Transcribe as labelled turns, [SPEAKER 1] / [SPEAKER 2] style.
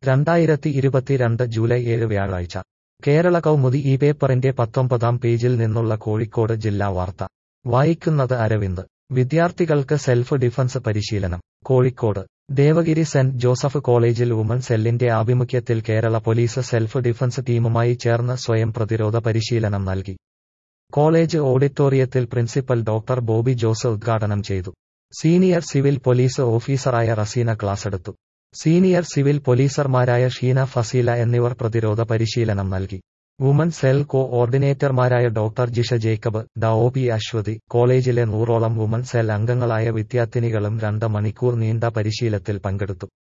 [SPEAKER 1] രണ്ടായിരത്തി ഇരുപത്തിരണ്ട് ജൂലൈ ഏഴ് വ്യാഴാഴ്ച കേരള കൗമുദി ഈ പേപ്പറിന്റെ പത്തൊമ്പതാം പേജിൽ നിന്നുള്ള കോഴിക്കോട് ജില്ലാ വാർത്ത വായിക്കുന്നത് അരവിന്ദ് വിദ്യാർത്ഥികൾക്ക് സെൽഫ് ഡിഫൻസ് പരിശീലനം കോഴിക്കോട് ദേവഗിരി സെന്റ് ജോസഫ് കോളേജിൽ വുമൺ സെല്ലിന്റെ ആഭിമുഖ്യത്തിൽ കേരള പോലീസ് സെൽഫ് ഡിഫൻസ് ടീമുമായി ചേർന്ന് സ്വയം പ്രതിരോധ പരിശീലനം നൽകി കോളേജ് ഓഡിറ്റോറിയത്തിൽ പ്രിൻസിപ്പൽ ഡോക്ടർ ബോബി ജോസ് ഉദ്ഘാടനം ചെയ്തു സീനിയർ സിവിൽ പോലീസ് ഓഫീസറായ റസീന ക്ലാസെടുത്തു സീനിയർ സിവിൽ പോലീസർമാരായ ഷീന ഫസീല എന്നിവർ പ്രതിരോധ പരിശീലനം നൽകി വുമൺ സെൽ കോ ഓർഡിനേറ്റർമാരായ ഡോക്ടർ ജിഷ ജേക്കബ് ഡ ഒ പി അശ്വതി കോളേജിലെ നൂറോളം വുമൺ സെൽ അംഗങ്ങളായ വിദ്യാർത്ഥിനികളും രണ്ട് മണിക്കൂർ നീണ്ട പരിശീലത്തിൽ പങ്കെടുത്തു